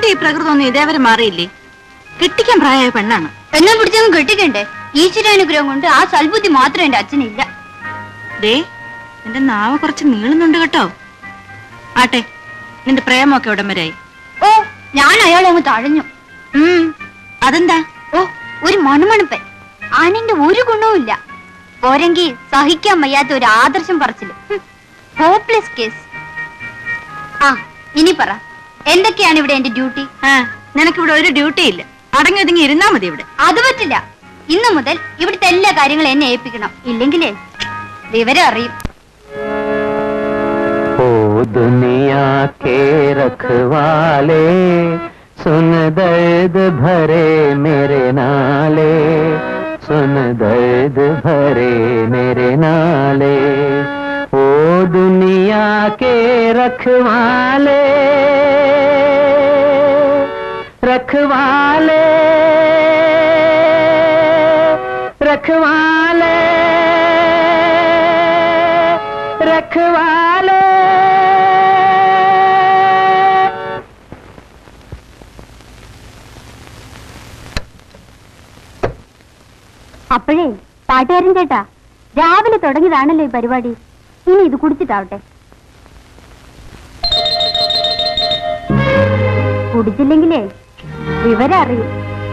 നിന്റെ ഈ പ്രകൃതമൊന്നും ഇതേവരെ മാറിയില്ലേ കെട്ടിക്കാൻ പ്രായമായ പെണ്ണാണ് എന്നെ പിടിച്ചങ്ങ് കെട്ടിക്കണ്ടേ ഈശ്വരാനുഗ്രഹം കൊണ്ട് ആ സൽബുദ്ധി മാത്രം എന്റെ അച്ഛനില്ല ദേ നിന്റെ നാവ് കുറച്ച് നീളുന്നുണ്ട് കേട്ടോ ആട്ടെ നിന്റെ പ്രേമമൊക്കെ ഉടൻ വരെയായി ഓ ഞാൻ അയാളെ അങ്ങ് തഴഞ്ഞു ഉം, അതെന്താ ഓ ഒരു മണുമണപ്പൻ ആണിന്റെ ഒരു ഗുണവുമില്ല പോരെങ്കി സഹിക്കാൻ വയ്യാത്ത ഒരു ആദർശം പറച്ചില് ഹോപ്പ്ലെസ് കേസ് ആ ഇനി പറ എന്തൊക്കെയാണ് ഇവിടെ എന്റെ ഡ്യൂട്ടി ആ നിനക്കിവിടെ ഒരു ഡ്യൂട്ടി ഇല്ല അടങ്ങി ഒതുങ്ങി ഇരുന്നാ മതി ഇവിടെ അത് പറ്റില്ല ഇന്നു മുതൽ ഇവിടുത്തെ എല്ലാ കാര്യങ്ങളും എന്നെ ഏൽപ്പിക്കണം ഇല്ലെങ്കിലേ വിവരം അറിയും ओ दुनिया के रखवाले सुन दर्द भरे मेरे नाले सुन दर्द भरे मेरे नाले ओ दुनिया के रखवाले रखवाले रखवाले रखवाले അപ്പോഴേ പാട്ടുകാരൻ ചേട്ടാ രാവിലെ തുടങ്ങിയതാണല്ലോ ഈ പരിപാടി ഇനി ഇത് കുടിച്ചിട്ടാവട്ടെ കുടിച്ചില്ലെങ്കിലേ വിവരം അറിയും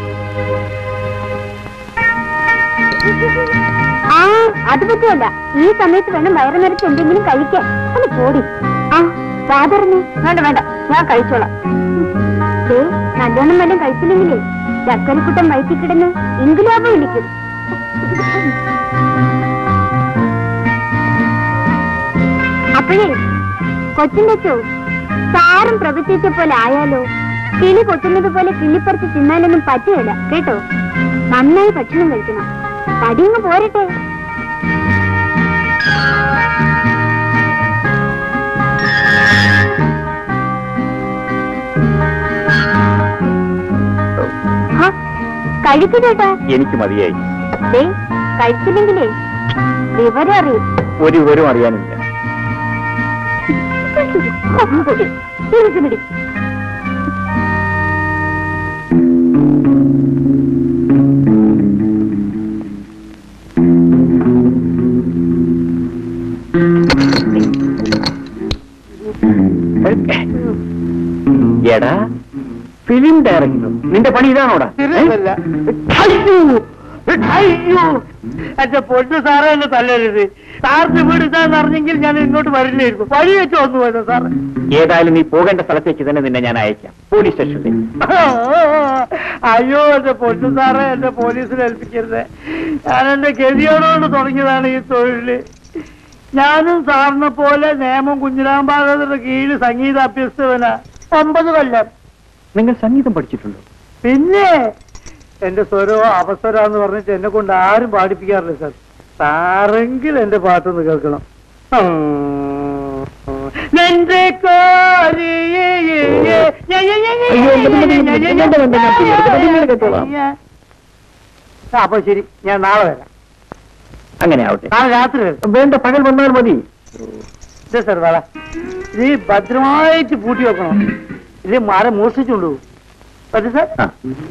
ആ അത് പറ്റുമല്ല ഈ സമയത്ത് വേണം വയറ് നിറച്ച് എന്തെങ്കിലും കഴിക്കാൻ ഒന്ന് പോടി ആ സാധാരണ വേണ്ട വേണ്ട ഞാൻ കഴിച്ചോളാം ദേ, നല്ലോണം വല്ലതും കഴിച്ചില്ലെങ്കിലേ ചക്കരക്കുട്ടം വയറ്റി കിടന്ന് ഇൻകുലാബ് വിളിക്കും അപ്പോഴേ കൊച്ചിന്റെ ചോ സാറും പ്രവചിച്ച പോലെ ആയാലോ കിളി കൊട്ടുന്നത് പോലെ കിള്ളിപ്പറിച്ച് തിന്നാലൊന്നും പറ്റുകയില്ല കേട്ടോ നന്നായി ഭക്ഷണം കഴിക്കണം തടിയങ്ങ് പോരട്ടെ ഹ, കഴിക്കു ചേട്ടാ എനിക്ക് മതിയായി ദേ കഴിച്ചില്ലെങ്കിലേ വിവരം അറിയും ഒരു വിവരവും അറിയാനില്ല തിരിച്ചുപിടി എടാ ഫിലിം ഡയറക്ടർ നിന്റെ പണി ഇതാണോടാ അയ്യോ എന്റെ പൊന്നു സാറേ എന്നെ തല്ലരുത് സാറിന് വീട് ഇതാന്ന് അറിഞ്ഞെങ്കിൽ ഞാൻ ഇങ്ങോട്ട് വരില്ലായിരുന്നു വഴി വെച്ച് വന്നു പോയത് സാറ് ഏതായാലും നീ പോകേണ്ട സ്ഥലത്തേക്ക് തന്നെ നിന്നെ ഞാൻ അയക്കാം പോലീസ് സ്റ്റേഷനിൽ അയ്യോ എന്റെ പൊന്നു സാറേ എന്റെ പോലീസിനെ ഏൽപ്പിക്കരുത് ഞാൻ എന്റെ ഗതിയോടുകൊണ്ട് തുടങ്ങിയതാണ് ഈ തൊഴില് ഞാനും സാറിനെ പോലെ നേമം കുഞ്ഞിരാമ്പാകരുടെ കീഴിൽ സംഗീത അഭ്യസ്തവനാ ഒമ്പത് കൊല്ലം നിങ്ങൾ സംഗീതം പഠിച്ചിട്ടുണ്ടോ പിന്നെ എന്റെ സ്വരമോ അവസരാന്ന് പറഞ്ഞിട്ട് എന്നെ കൊണ്ട് ആരും പാടിപ്പിക്കാറില്ല സാർ സാറെങ്കിൽ എന്റെ പാട്ടൊന്ന് കേൾക്കണം നിന്റെ കോരിയേ അപ്പൊ ശരി ഞാൻ നാളെ വരാം അങ്ങനെ ആവട്ടെ നാളെ രാത്രി വരാം വേണ്ട പകൽ വന്നാൽ മതി ഇതേ സാർ വേള ഇത് ഭദ്രമായിട്ട് പൂട്ടി വെക്കണം ഇത് മരം മോഷ്ടിച്ചുകൊണ്ടു പറ്റു സാർ ആ.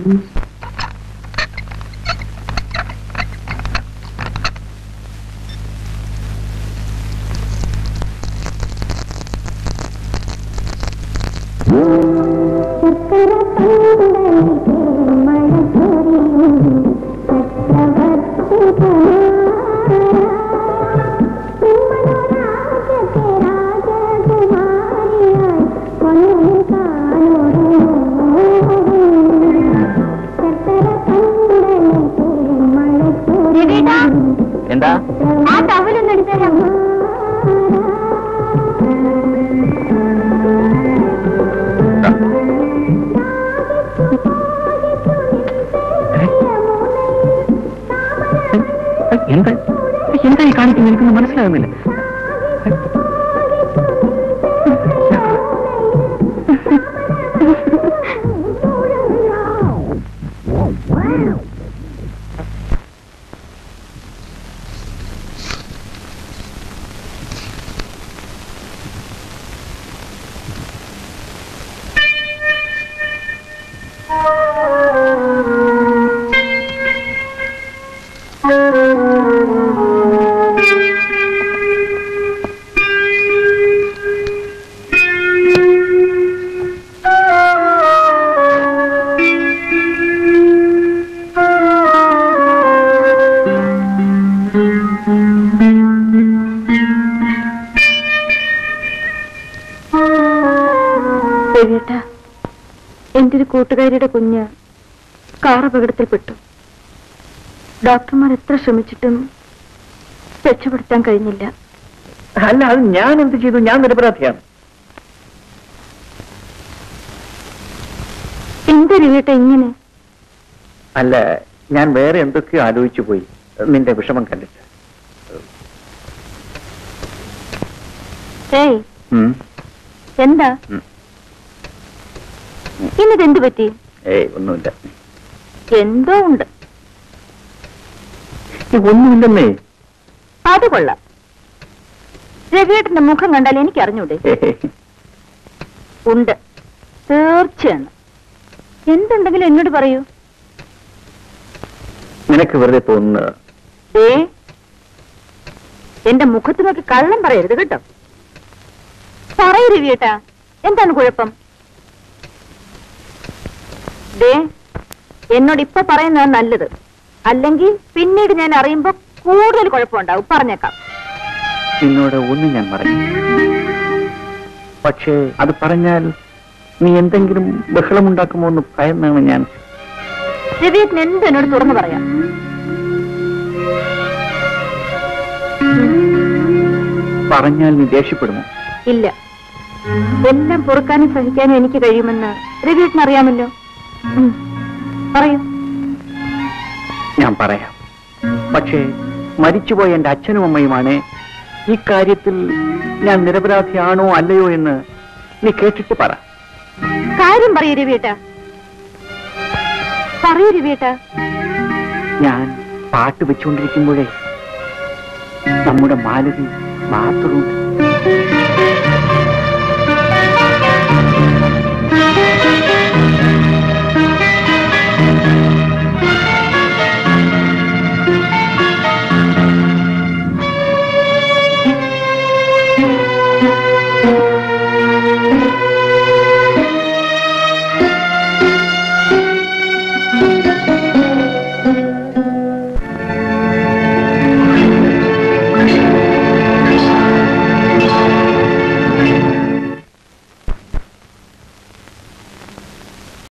എന്താ ആ ടവലൊന്നും എടുത്തരാം എന്താ എന്താ ഈ കാണിക്കുന്നത് എനിക്കൊന്നും മനസ്സിലാകുന്നില്ല രവിയേട്ട എന്റെ ഒരു കൂട്ടുകാരിയുടെ കുഞ്ഞ് കാർ അപകടത്തിൽപ്പെട്ടു ഡോക്ടർമാർ എത്ര ശ്രമിച്ചിട്ടും രക്ഷപ്പെടുത്താൻ കഴിഞ്ഞില്ല അല്ല അത് ഞാൻ എന്ത് ചെയ്തു ഞാൻ നിരപരാധിയാണ് എന്താ രവിയേട്ട ഇങ്ങനെ അല്ല ഞാൻ വേറെ എന്തൊക്കെയോ ആലോചിച്ചു പോയി നിന്റെ വിഷമം കണ്ടിട്ട് ഏയ് ഉം. എന്താ ഉം. ഇന്നത് എന്തു പറ്റി ഏയ് ഒന്നുമില്ല എന്തോ ഉണ്ട് ഈ ഒന്നുമില്ലെന്നേ അത് കൊള്ളാം രവിയേട്ടന്റെ മുഖം കണ്ടാൽ എനിക്ക് അറിഞ്ഞൂടെ ഉണ്ട് തീർച്ചയാണ് എന്തുണ്ടെങ്കിലും എന്നോട് പറയൂ നിനക്ക് വെറുതെ തോന്നുന്നത് ഏ എന്റെ മുഖത്ത് നോക്കി കള്ളം പറയരുത് കേട്ടോ പറയൂ രവിയേട്ടാ എന്താണ് കുഴപ്പം ദേ എന്നോട് ഇപ്പൊ പറയുന്നതാണ് നല്ലത് അല്ലെങ്കിൽ പിന്നീട് ഞാൻ അറിയുമ്പോ കൂടുതൽ കുഴപ്പമുണ്ടാവും പറഞ്ഞേക്കാം നിന്നോട് ഒന്നും ഞാൻ പറഞ്ഞു പക്ഷേ അത് പറഞ്ഞാൽ നീ എന്തെങ്കിലും ബഹളമുണ്ടാക്കുമോ എന്ന് ഭയന്നാണ് ഞാൻ രവിയേട്ടൻ എന്ത് എന്നോട് തുറന്നു പറയാം പറഞ്ഞാൽ നീ ദേഷ്യപ്പെടുമോ ഇല്ല എല്ലാം പൊറുക്കാനും സഹിക്കാനും എനിക്ക് കഴിയുമെന്ന് രവിയേട്ടൻ അറിയാമല്ലോ ഉം. പറയൂ ഞാൻ പറയാം പക്ഷേ മരിച്ചുപോയ എന്റെ അച്ഛനും അമ്മയുമാണ് ഈ കാര്യത്തിൽ ഞാൻ നിരപരാധിയാണോ അല്ലയോ എന്ന് നീ കേട്ടിട്ട് പറ കാര്യം പറയൂ രവിയേട്ട പറയൂ രവിയേട്ട ഞാൻ പാട്ട് വെച്ചുകൊണ്ടിരിക്കുമ്പോഴേ നമ്മുടെ മാലതി ബാത്റൂം